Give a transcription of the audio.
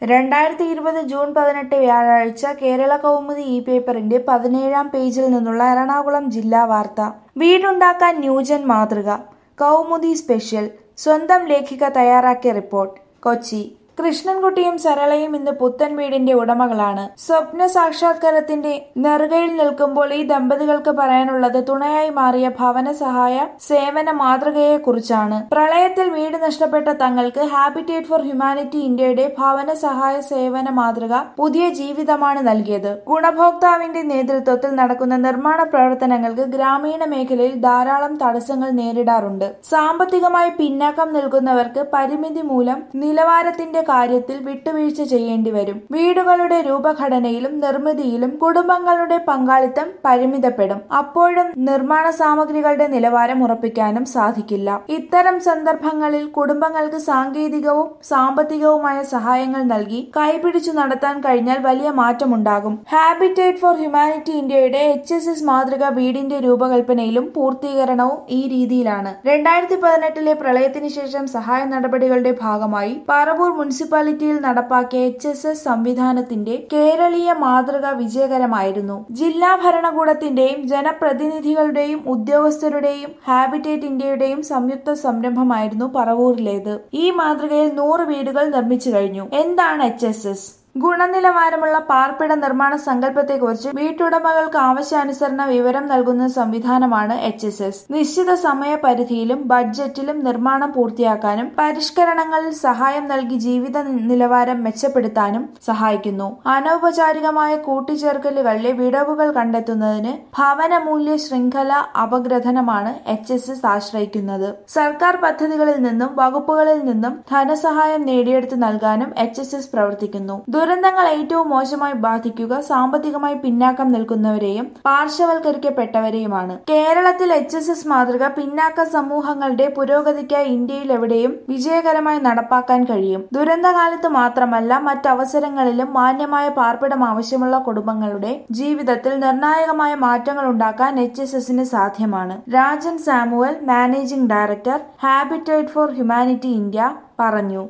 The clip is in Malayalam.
രണ്ടായിരത്തി ഇരുപത് ജൂൺ പതിനെട്ട് വ്യാഴാഴ്ച കേരള കൗമുദി ഇ പേപ്പറിന്റെ പതിനേഴാം പേജിൽ നിന്നുള്ള എറണാകുളം ജില്ലാ വാർത്ത വീടുണ്ടാക്കാൻ ന്യൂജൻ മാതൃക കൗമുദി സ്പെഷ്യൽ സ്വന്തം ലേഖിക തയ്യാറാക്കിയ റിപ്പോർട്ട് കൊച്ചി കൃഷ്ണൻകുട്ടിയും സരളയും ഇന്ന് പുത്തൻ വീടിന്റെ ഉടമകളാണ് സ്വപ്ന സാക്ഷാത്കാരത്തിന്റെ നെറുകയിൽ നിൽക്കുമ്പോൾ ഈ ദമ്പതികൾക്ക് പറയാനുള്ളത് തുണയായി മാറിയ ഭവന സഹായ സേവന മാതൃകയെ കുറിച്ചാണ് പ്രളയത്തിൽ വീട് നഷ്ടപ്പെട്ട തങ്ങൾക്ക് ഹാബിറ്റേറ്റ് ഫോർ ഹ്യൂമാനിറ്റി ഇന്ത്യയുടെ ഭവന സഹായ സേവന മാതൃക പുതിയ ജീവിതമാണ് നൽകിയത് ഗുണഭോക്താവിന്റെ നേതൃത്വത്തിൽ നടക്കുന്ന നിർമ്മാണ പ്രവർത്തനങ്ങൾക്ക് ഗ്രാമീണ മേഖലയിൽ ധാരാളം തടസ്സങ്ങൾ നേരിടാറുണ്ട് സാമ്പത്തികമായി പിന്നാക്കം നിൽക്കുന്നവർക്ക് പരിമിതി മൂലം നിലവാരത്തിന്റെ കാര്യത്തിൽ വിട്ടുവീഴ്ച ചെയ്യേണ്ടി വരും വീടുകളുടെ രൂപഘടനയിലും നിർമ്മിതിയിലും കുടുംബങ്ങളുടെ പങ്കാളിത്തം പരിമിതപ്പെടും അപ്പോഴും നിർമ്മാണ സാമഗ്രികളുടെ നിലവാരം ഉറപ്പിക്കാനും സാധിക്കില്ല ഇത്തരം സന്ദർഭങ്ങളിൽ കുടുംബങ്ങൾക്ക് സാങ്കേതികവും സാമ്പത്തികവുമായ സഹായങ്ങൾ നൽകി കൈപിടിച്ചു നടത്താൻ കഴിഞ്ഞാൽ വലിയ മാറ്റമുണ്ടാകും ഹാബിറ്റേറ്റ് ഫോർ ഹ്യൂമാനിറ്റി ഇന്ത്യയുടെ എച്ച് എസ് എസ് മാതൃക വീടിന്റെ രൂപകൽപ്പനയിലും പൂർത്തീകരണവും ഈ രീതിയിലാണ് രണ്ടായിരത്തി പതിനെട്ടിലെ പ്രളയത്തിന് ശേഷം സഹായ നടപടികളുടെ ഭാഗമായി പറവൂർ മുനിസിപ്പാലിറ്റിയിൽ നടപ്പാക്കിയ എച്ച് എസ് എസ് സംവിധാനത്തിന്റെ കേരളീയ മാതൃക വിജയകരമായിരുന്നു ജില്ലാ ഭരണകൂടത്തിന്റെയും ജനപ്രതിനിധികളുടെയും ഉദ്യോഗസ്ഥരുടെയും ഹാബിറ്റേറ്റ് ഇന്ത്യയുടെയും സംയുക്ത സംരംഭമായിരുന്നു പറവൂരിലേത് ഈ മാതൃകയിൽ നൂറ് വീടുകൾ നിർമ്മിച്ചു കഴിഞ്ഞു എന്താണ് എച്ച് എസ് എസ് ഗുണനിലവാരമുള്ള പാർപ്പിട നിർമ്മാണ സങ്കല്പത്തെക്കുറിച്ച് വീട്ടുടമകൾക്ക് ആവശ്യാനുസരണ വിവരം നൽകുന്ന സംവിധാനമാണ് എച്ച് എസ് എസ് നിശ്ചിത സമയപരിധിയിലും ബഡ്ജറ്റിലും നിർമ്മാണം പൂർത്തിയാക്കാനും പരിഷ്കരണങ്ങളിൽ സഹായം നൽകി ജീവിത നിലവാരം മെച്ചപ്പെടുത്താനും സഹായിക്കുന്നു അനൗപചാരികമായ കൂട്ടിച്ചേർക്കലുകളിലെ വിടവുകൾ കണ്ടെത്തുന്നതിന് ഭവന മൂല്യ ശൃംഖല അപഗ്രഥനമാണ് എച്ച് എസ് എസ് ആശ്രയിക്കുന്നത് സർക്കാർ പദ്ധതികളിൽ നിന്നും വകുപ്പുകളിൽ നിന്നും ധനസഹായം നേടിയെടുത്ത് നൽകാനും എച്ച് എസ് എസ് പ്രവർത്തിക്കുന്നു ദുരന്തങ്ങൾ ഏറ്റവും മോശമായി ബാധിക്കുക സാമ്പത്തികമായി പിന്നാക്കം നിൽക്കുന്നവരെയും പാർശ്വവൽക്കരിക്കപ്പെട്ടവരെയുമാണ് കേരളത്തിൽ എച്ച് എസ് എസ് മാതൃക പിന്നാക്ക സമൂഹങ്ങളുടെ പുരോഗതിക്കായി ഇന്ത്യയിൽ എവിടെയും വിജയകരമായി നടപ്പാക്കാൻ കഴിയും ദുരന്തകാലത്ത് മാത്രമല്ല മറ്റവസരങ്ങളിലും മാന്യമായ പാർപ്പിടം ആവശ്യമുള്ള കുടുംബങ്ങളുടെ ജീവിതത്തിൽ നിർണായകമായ മാറ്റങ്ങൾ ഉണ്ടാക്കാൻ എച്ച് എസ് എസിന് സാധ്യമാണ് Rajan Samuel managing director Habitat for Humanity India പറഞ്ഞു